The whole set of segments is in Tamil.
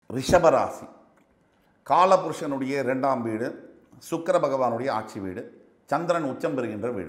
ரிஷபராசி காலபுருஷனுடைய இரண்டாம் வீடு சுக்கிர பகவானுடைய ஆட்சி வீடு சந்திரன் உச்சம் பெறுகின்ற வீடு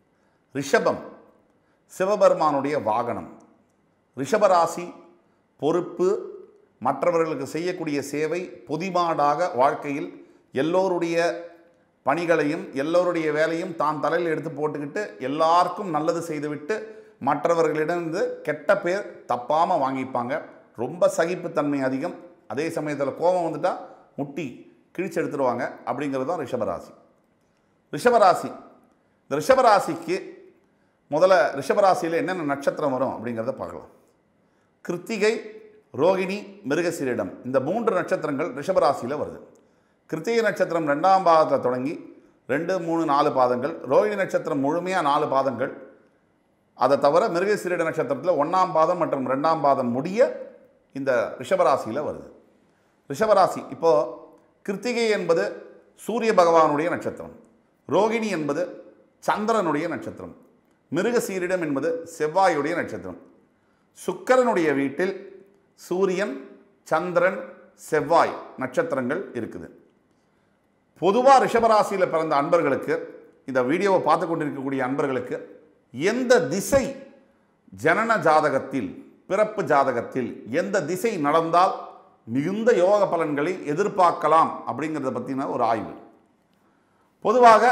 ரிஷபம் சிவபெருமானுடைய வாகனம் ரிஷபராசி பொறுப்பு மற்றவர்களுக்கு செய்யக்கூடிய சேவை பொதிமாடாக வாழ்க்கையில் எல்லோருடைய பணிகளையும் எல்லோருடைய வேலையும் தான் தலையில் எடுத்து போட்டுக்கிட்டு எல்லாருக்கும் நல்லது செய்துவிட்டு மற்றவர்களிடமிருந்து கெட்ட பேர் தப்பாமல் வாங்கிப்பாங்க ரொம்ப சகிப்புத்தன்மை அதிகம் அதே சமயத்தில் கோபம் வந்துட்டால் முட்டி கிழிச்சு எடுத்துருவாங்க அப்படிங்கிறது தான் ரிஷபராசி ரிஷபராசி இந்த ரிஷபராசிக்கு முதல்ல ரிஷபராசியில் என்னென்ன நட்சத்திரம் வரும் அப்படிங்கிறத பார்க்கலாம் கிருத்திகை ரோகிணி மிருகசீரிடம் இந்த மூன்று நட்சத்திரங்கள் ரிஷபராசியில் வருது கிருத்திகை நட்சத்திரம் ரெண்டாம் பாதத்தில் தொடங்கி ரெண்டு மூணு நாலு பாதங்கள் ரோகிணி நட்சத்திரம் முழுமையாக நாலு பாதங்கள் அதை தவிர மிருகசீரிட நட்சத்திரத்தில் ஒன்றாம் பாதம் மற்றும் ரெண்டாம் பாதம் முடிய இந்த ரிஷபராசியில் வருது ரிஷபராசி இப்போது கிருத்திகை என்பது சூரிய பகவானுடைய நட்சத்திரம் ரோகிணி என்பது சந்திரனுடைய நட்சத்திரம் மிருகசீரிடம் என்பது செவ்வாயுடைய நட்சத்திரம் சுக்கிரனுடைய வீட்டில் சூரியன் சந்திரன் செவ்வாய் நட்சத்திரங்கள் இருக்குது பொதுவாக ரிஷபராசியில் பிறந்த அன்பர்களுக்கு இந்த வீடியோவை பார்த்து கொண்டிருக்கக்கூடிய அன்பர்களுக்கு எந்த திசை ஜனன ஜாதகத்தில் பிறப்பு ஜாதகத்தில் எந்த திசை நடந்தால் மிகுந்த யோக பலன்களை எதிர்பார்க்கலாம் அப்படிங்கிறத பற்றின ஒரு ஆய்வு பொதுவாக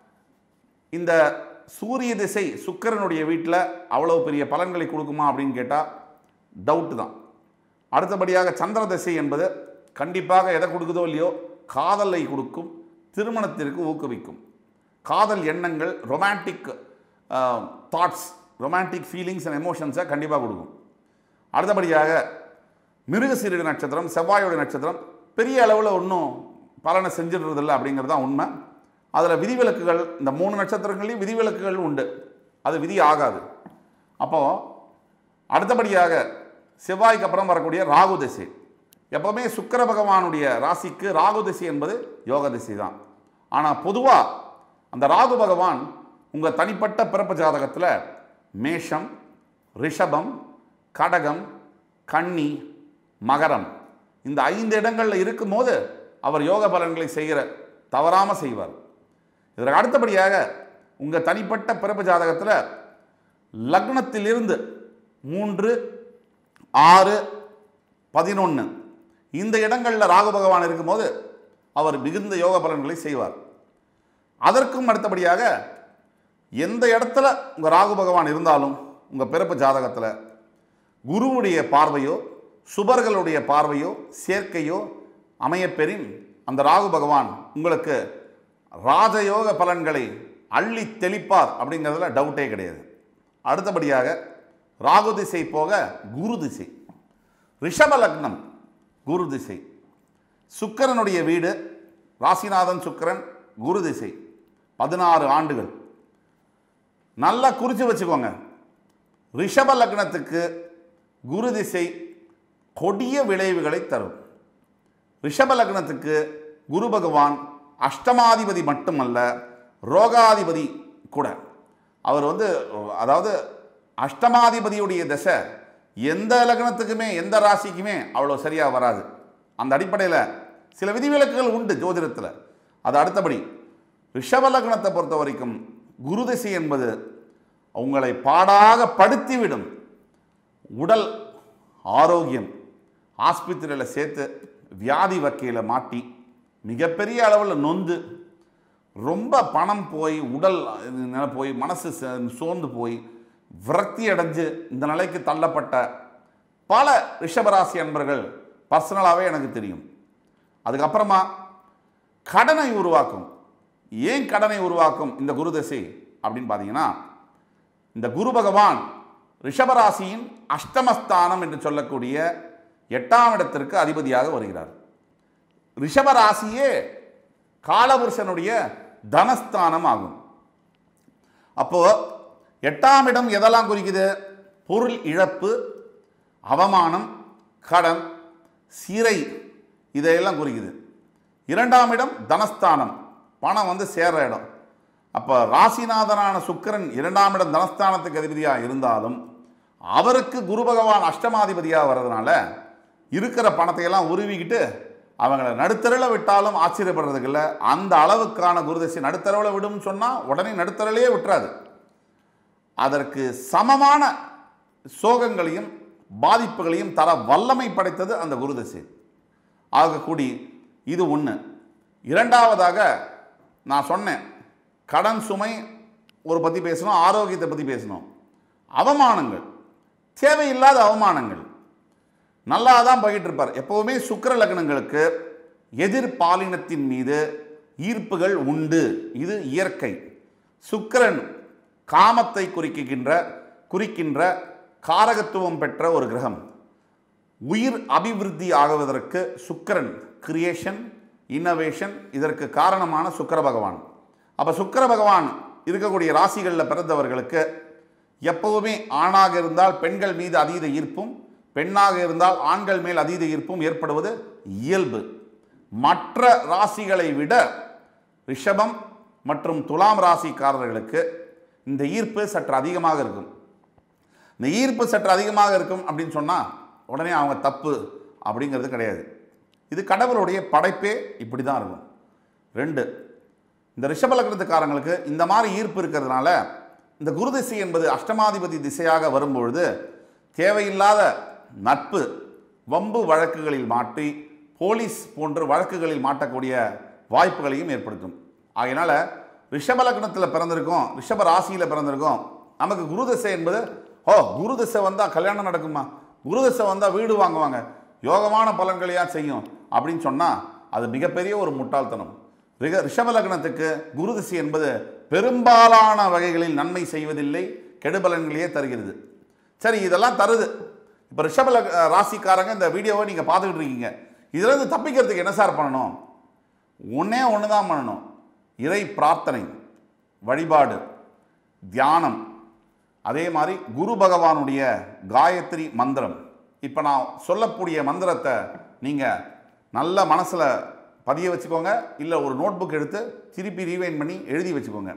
இந்த சூரிய திசை சுக்கிரனுடைய வீட்டில் அவ்வளோ பெரிய பலன்களை கொடுக்குமா அப்படின்னு கேட்டால் டவுட்டு தான் அடுத்தபடியாக சந்திர திசை என்பது கண்டிப்பாக எதை கொடுக்குதோ இல்லையோ காதலை கொடுக்கும் திருமணத்திற்கு ஊக்குவிக்கும் காதல் எண்ணங்கள் romantic thoughts romantic feelings and எமோஷன்ஸை கண்டிப்பாக கொடுக்கும் அடுத்தபடியாக மிருகசீரிட நட்சத்திரம் செவ்வாயோட நட்சத்திரம் பெரிய அளவில் ஒன்றும் பலனை செஞ்சிடுறதில்ல அப்படிங்கிறது தான் உண்மை அதில் விதிவிலக்குகள் இந்த மூணு நட்சத்திரங்களையும் விதிவிலக்குகள் உண்டு அது விதி ஆகாது அப்போது அடுத்தபடியாக செவ்வாய்க்கு அப்புறம் வரக்கூடிய ராகு திசை எப்போவுமே சுக்கிர பகவானுடைய ராசிக்கு ராகு திசை என்பது யோக திசை தான் ஆனால் பொதுவாக அந்த ராகு பகவான் உங்கள் தனிப்பட்ட பிறப்பு ஜாதகத்தில் மேஷம் ரிஷபம் கடகம் கன்னி மகரம் இந்த ஐந்து இடங்களில் இருக்கும்போது அவர் யோக பலன்களை செய்கிற தவறாமல் செய்வார் இதற்கு அடுத்தபடியாக உங்கள் தனிப்பட்ட பிறப்பு ஜாதகத்தில் லக்னத்திலிருந்து மூன்று ஆறு பதினொன்று இந்த இடங்களில் ராகு பகவான் இருக்கும்போது அவர் மிகுந்த யோக பலன்களை செய்வார் அதற்கும் அடுத்தபடியாக எந்த இடத்துல உங்கள் ராகு பகவான் இருந்தாலும் உங்கள் பிறப்பு ஜாதகத்தில் குருவுடைய பார்வையோ சுபர்களுடைய பார்வையோ சேர்க்கையோ அமையப்பெறின் அந்த ராகு பகவான் உங்களுக்கு ராஜயோக பலன்களை அள்ளி தெளிப்பார் அப்படிங்கிறதுல டவுட்டே கிடையாது அடுத்தபடியாக ராகு திசை போக குரு திசை ரிஷப லக்னம் குரு திசை சுக்கிரனுடைய வீடு ராசிநாதன் சுக்கிரன் குரு திசை பதினாறு ஆண்டுகள் நல்லா குறித்து வச்சுக்கோங்க ரிஷப லக்னத்துக்கு குரு திசை கொடிய விளைவுகளை தரும் ரிஷப லக்னத்துக்கு குரு பகவான் அஷ்டமாதிபதி மட்டுமல்ல ரோகாதிபதி கூட அவர் வந்து அதாவது அஷ்டமாதிபதியுடைய தசை எந்த லக்னத்துக்குமே எந்த ராசிக்குமே அவ்வளோ சரியாக வராது அந்த அடிப்படையில் சில விதிவிலக்குகள் உண்டு ஜோதிடத்தில் அது அடுத்தபடி ரிஷப லக்னத்தை பொறுத்த வரைக்கும் குரு திசை என்பது உங்களை பாடாக படுத்திவிடும் உடல் ஆரோக்கியம் ஆஸ்பத்திரியில் சேர்த்து வியாதி வக்கையில் மாட்டி மிகப்பெரிய அளவில் நொந்து ரொம்ப பணம் போய் உடல் நில போய் மனசு ச- சோர்ந்து போய் விரக்தி அடைஞ்சு இந்த நிலைக்கு தள்ளப்பட்ட பல ரிஷபராசி அன்பர்கள் பர்சனலாகவே எனக்கு தெரியும் அதுக்கப்புறமா கடனை உருவாக்கும் ஏன் கடனை உருவாக்கும் இந்த குரு தசை அப்படின்னு பார்த்தீங்கன்னா இந்த குரு பகவான் ரிஷபராசியின் அஷ்டமஸ்தானம் என்று சொல்லக்கூடிய எட்டாம் இடத்திற்கு அதிபதியாக வருகிறார் ரிஷபராசியே காலபுருஷனுடைய தனஸ்தானம் ஆகும் அப்போ எட்டாம் இடம் எதெல்லாம் குறிக்குது பொருள் இழப்பு அவமானம் கடன் சிறை இதையெல்லாம் குறிக்குது இரண்டாம் இடம் தனஸ்தானம் பணம் வந்து சேர்ற இடம் அப்போ ராசிநாதனான சுக்கிரன் இரண்டாம் இடம் தனஸ்தானத்துக்கு அதிபதியாக இருந்தாலும் அவருக்கு குரு பகவான் அஷ்டமாதிபதியாக வர்றதுனால இருக்கிற பணத்தையெல்லாம் உருவிக்கிட்டு அவங்கள நடுத்தரில் விட்டாலும் ஆச்சரியப்படுறதுக்கு இல்லை அந்த அளவுக்கான குருதசை நடுத்தரவில் விடும்னு சொன்னால் உடனே நடுத்தரலையே விட்டுறாது அதற்கு சமமான சோகங்களையும் பாதிப்புகளையும் தர வல்லமை படைத்தது அந்த குருதசை ஆகக்கூடி இது ஒன்று இரண்டாவதாக நான் சொன்னேன் கடன் சுமை ஒரு பற்றி பேசணும் ஆரோக்கியத்தை பற்றி பேசணும் அவமானங்கள் தேவையில்லாத அவமானங்கள் நல்லா தான் போயிட்டு இருப்பார் எப்போவுமே சுக்கிர லக்னங்களுக்கு எதிர் பாலினத்தின் மீது ஈர்ப்புகள் உண்டு இது இயற்கை சுக்கிரன் காமத்தை குறிக்கின்ற குறிக்கின்ற காரகத்துவம் பெற்ற ஒரு கிரகம் உயிர் அபிவிருத்தி ஆகுவதற்கு சுக்கிரன் கிரியேஷன் இன்னோவேஷன் இதற்கு காரணமான சுக்கிர பகவான் அப்போ சுக்கிர பகவான் இருக்கக்கூடிய ராசிகளில் பிறந்தவர்களுக்கு எப்பவுமே ஆணாக இருந்தால் பெண்கள் மீது அதீத ஈர்ப்பும் பெண்ணாக இருந்தால் ஆண்கள் மேல் அதீத ஈர்ப்பும் ஏற்படுவது இயல்பு மற்ற ராசிகளை விட ரிஷபம் மற்றும் துலாம் ராசிக்காரர்களுக்கு இந்த ஈர்ப்பு சற்று அதிகமாக இருக்கும் இந்த ஈர்ப்பு சற்று அதிகமாக இருக்கும் அப்படின்னு சொன்னால் உடனே அவங்க தப்பு அப்படிங்கிறது கிடையாது இது கடவுளுடைய படைப்பே இப்படி தான் இருக்கும் ரெண்டு இந்த ரிஷப லக்னத்துக்காரங்களுக்கு இந்த மாதிரி ஈர்ப்பு இருக்கிறதுனால இந்த குரு திசை என்பது அஷ்டமாதிபதி திசையாக வரும்பொழுது தேவையில்லாத நட்பு வம்பு வழக்குகளில் மாட்டி போலீஸ் போன்ற வழக்குகளில் மாட்டக்கூடிய வாய்ப்புகளையும் ஏற்படுத்தும் ஆகையினால ரிஷப லக்னத்தில் பிறந்திருக்கோம் ரிஷப ராசியில் பிறந்திருக்கோம் நமக்கு குரு திசை என்பது ஓ குரு திசை வந்தால் கல்யாணம் நடக்குமா குரு திசை வந்தால் வீடு வாங்குவாங்க யோகமான பலன்களையா செய்யும் அப்படின்னு சொன்னால் அது மிகப்பெரிய ஒரு முட்டாள்தனம் ரிக ரிஷப லக்னத்துக்கு குரு திசை என்பது பெரும்பாலான வகைகளில் நன்மை செய்வதில்லை கெடுபலன்களையே தருகிறது சரி இதெல்லாம் தருது இப்போ ரிஷப லக் ராசிக்காரங்க இந்த வீடியோவை நீங்கள் பார்த்துக்கிட்டு இருக்கீங்க இதிலிருந்து தப்பிக்கிறதுக்கு என்ன சார் பண்ணணும் ஒன்றே ஒன்று தான் பண்ணணும் இறை பிரார்த்தனை வழிபாடு தியானம் அதே மாதிரி குரு பகவானுடைய காயத்ரி மந்திரம் இப்போ நான் சொல்லக்கூடிய மந்திரத்தை நீங்கள் நல்ல மனசில் பதிய வச்சுக்கோங்க இல்லை ஒரு நோட்புக் எடுத்து திருப்பி ரீவைன் பண்ணி எழுதி வச்சுக்கோங்க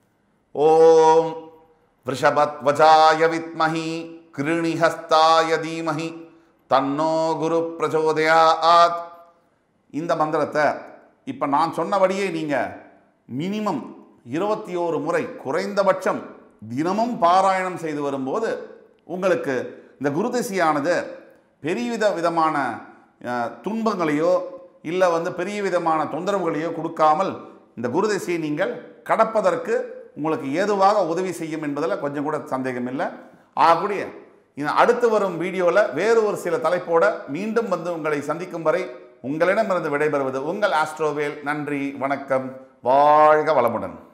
ஓம் விஷபத்வஜாய வித்மஹி கிருணிஹஸ்தாய தீமஹி தன்னோ குரு பிரச்சோதயாத் இந்த மந்திரத்தை இப்போ நான் சொன்னபடியே நீங்கள் மினிமம் இருபத்தி ஓரு முறை குறைந்தபட்சம் தினமும் பாராயணம் செய்து வரும்போது உங்களுக்கு இந்த குருதிசையானது பெரியவித விதமான அஹ், துன்பங்களையோ இல்லை வந்து பெரிய விதமான தொந்தரவுகளையோ கொடுக்காமல் இந்த குருதிசையை நீங்கள் கடப்பதற்கு உங்களுக்கு ஏதுவாக உதவி செய்யும் என்பதில் கொஞ்சம் கூட சந்தேகம் இல்லை ஆகக்கூடிய இந்த அடுத்து வரும் வீடியோவில் வேறு ஒரு சில தலைப்போட மீண்டும் வந்து உங்களை சந்திக்கும் வரை உங்களிடமிருந்து விடைபெறுவது உங்கள் ஆஸ்ட்ரோவேல் நன்றி வணக்கம் வாழ்க வளமுடன்